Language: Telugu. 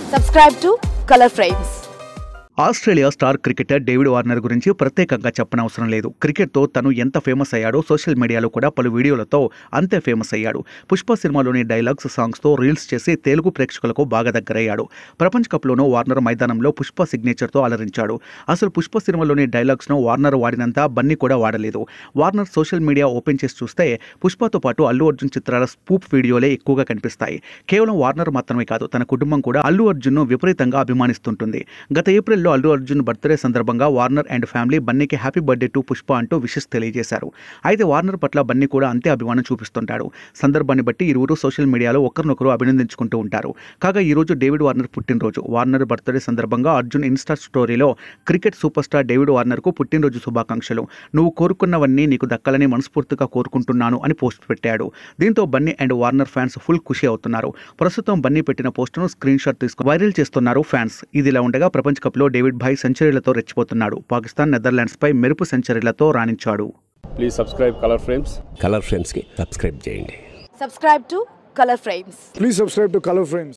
Subscribe to Color Frames. Australia star cricketer David Warner గురించి ప్రత్యేకంగా చెప్పనవసరం లేదు క్రికెట్తో తను ఎంత ఫేమస్ అయ్యాడో సోషల్ మీడియాలో కూడా పలు వీడియోలతో అంతే ఫేమస్ అయ్యాడు పుష్ప సినిమాలోని డైలాగ్స్ సాంగ్స్తో రీల్స్ చేసి తెలుగు ప్రేక్షకులకు బాగా దగ్గరయ్యాడు ప్రపంచ కప్లోనూ వార్నర్ మైదానంలో పుష్ప సిగ్నేచర్తో అలరించాడు అసలు పుష్ప సినిమాలోని డైలాగ్స్ను వార్నర్ వాడినంత బన్నీ కూడా వాడలేదు వార్నర్ సోషల్ మీడియా ఓపెన్ చేసి చూస్తే పుష్పతో పాటు అల్లు అర్జున్ చిత్రాల స్పూప్ వీడియోలే ఎక్కువగా కనిపిస్తాయి కేవలం వార్నర్ మాత్రమే కాదు తన కుటుంబం కూడా అల్లు అర్జున్ను విపరీతంగా అభిమానిస్తుంటుంది గత ఏప్రిల్లో అల్లు అర్జున్ బర్త్డే సందర్భంగా వార్నర్ అండ్ ఫ్యామిలీ బన్నీకి హ్యాపీ బర్త్డే టు పుష్ప అంటూ విషెస్ తెలియజేశారు అయితే వార్నర్ పట్ల బన్నీ కూడా అంతే అభిమానం చూపిస్తుంటాడు సందర్భాన్ని బట్టి ఇరువురు సోషల్ మీడియాలో ఒకరినొకరు అభినందించుకుంటూ ఉంటారు కాగా ఈ రోజు డేవిడ్ వార్నర్ పుట్టినరోజు వార్నర్ బర్త్డే సందర్భంగా అర్జున్ ఇన్స్టా స్టోరీలో క్రికెట్ సూపర్ స్టార్ డేవిడ్ వార్నర్కు పుట్టినరోజు శుభాకాంక్షలు నువ్వు కోరుకున్నవన్నీ నీకు దక్కాలని మనస్ఫూర్తిగా కోరుకుంటున్నాను అని పోస్ట్ పెట్టాడు దీంతో Bunny and Warner fans full ఖుషి అవుతున్నారు ప్రస్తుతం బన్నీ పెట్టిన పోస్టును స్క్రీన్ షాట్ తీసుకుని వైరల్ చేస్తున్నారు ఫ్యాన్స్ ఇదిలా ఉండగా ప్రపంచ కప్లో డేవిడ్ భాయ్ సెంచరీలతో రెచ్చిపోతున్నాడు పాకిస్తాన్ నెదర్లాండ్స్పై మెరుపు సెంచరీలతో రాణించాడు please subscribe Color Frames Color ఫ్రేమ్స్కి సబ్స్క్రైబ్ చేయండి Subscribe to Color Frames. Please subscribe to Color Frames.